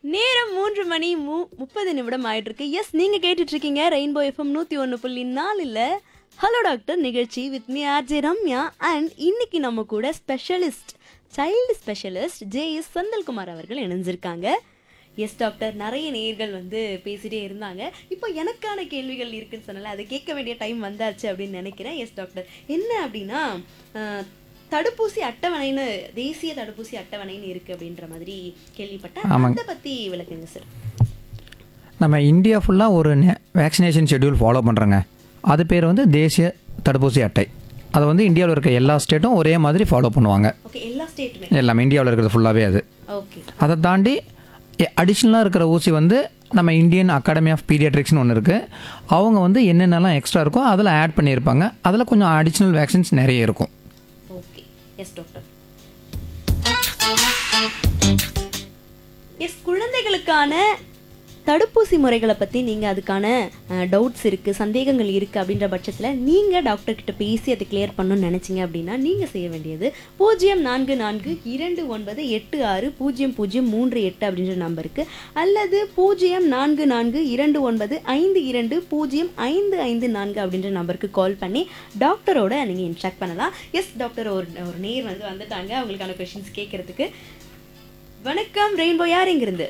நேரம் மூன்று மணி மு முப்பது நிமிடம் ஆயிட்டு இருக்கு எஸ் நீங்க கேட்டுட்டு இருக்கீங்க ரெயின்போ எஃப்எம் நூத்தி ஒன்று புள்ளி நாலுல ஹலோ டாக்டர் நிகழ்ச்சி with me RJ Ramya and இன்னைக்கு நம்ம கூட specialist child specialist J S Senthilkumar அவர்கள் இணைஞ்சிருக்காங்க எஸ் டாக்டர் நிறைய நேயர்கள் வந்து பேசிட்டே இருந்தாங்க இப்போ எனக்கான கேள்விகள் இருக்குன்னு சொன்னால அதை கேட்க வேண்டிய டைம் வந்தாச்சு அப்படின்னு நினைக்கிறேன் எஸ் டாக்டர் என்ன அப்படின்னா அஹ், தடுப்பூசி அட்டவணைன்னு தேசிய தடுப்பூசி அட்டவணைன்னு இருக்கு அப்படின்ற மாதிரி கேள்விப்பட்டேன் அதை பத்தி விளக்குங்க சார் நம்ம இந்தியா ஃபுல்லாக ஒரு வேக்சினேஷன் ஷெட்யூல் ஃபாலோ பண்ணுறோங்க அது பேர் வந்து தேசிய தடுப்பூசி அட்டை அதை வந்து இந்தியாவில் இருக்க எல்லா ஸ்டேட்டும் ஒரே மாதிரி ஃபாலோ பண்ணுவாங்க ஓகே எல்லா ஸ்டேட்டுமே எல்லாமே இந்தியாவில் இருக்கிறது ஃபுல்லாகவே அது ஓகே அதை தாண்டி அடிஷ்னலாக இருக்கிற ஊசி வந்து நம்ம இந்தியன் அகாடமி ஆஃப் பீடியாட்ரிக்ஸ்னு ஒன்று இருக்குது அவங்க வந்து என்னென்னலாம் எக்ஸ்ட்ரா இருக்கோ அதில் ஆட் பண்ணியிருப்பாங்க அதில் கொஞ்சம் அடிஷ்னல் வேக்சின்ஸ் நிறைய இருக்கும் ஓகே எஸ் டாக்டர் எஸ் குழந்தைகளுக்கான தடுப்பூசி முறைகளை பற்றி நீங்கள் அதுக்கான டவுட்ஸ் இருக்குது சந்தேகங்கள் இருக்குது அப்படின்ற பட்சத்தில் நீங்கள் டாக்டர் கிட்ட பேசி அதை கிளியர் பண்ணணும்னு நினச்சிங்க அப்படின்னா நீங்கள் செய்ய வேண்டியது பூஜ்ஜியம் நான்கு நான்கு இரண்டு ஒன்பது எட்டு ஆறு பூஜ்ஜியம் பூஜ்ஜியம் மூன்று எட்டு அப்படின்ற நம்பருக்கு அல்லது பூஜ்ஜியம் நான்கு நான்கு இரண்டு ஒன்பது ஐந்து இரண்டு பூஜ்ஜியம் ஐந்து ஐந்து நான்கு அப்படின்ற நம்பருக்கு கால் பண்ணி டாக்டரோட நீங்கள் இன்ஸ்ட்ரக்ட் பண்ணலாம் எஸ் டாக்டர் ஒரு ஒரு நேர் வந்து வந்துட்டாங்க அவங்களுக்கான கொஷின்ஸ் கேட்கறதுக்கு வணக்கம் ரெயின்போ யார் எங்கிருந்து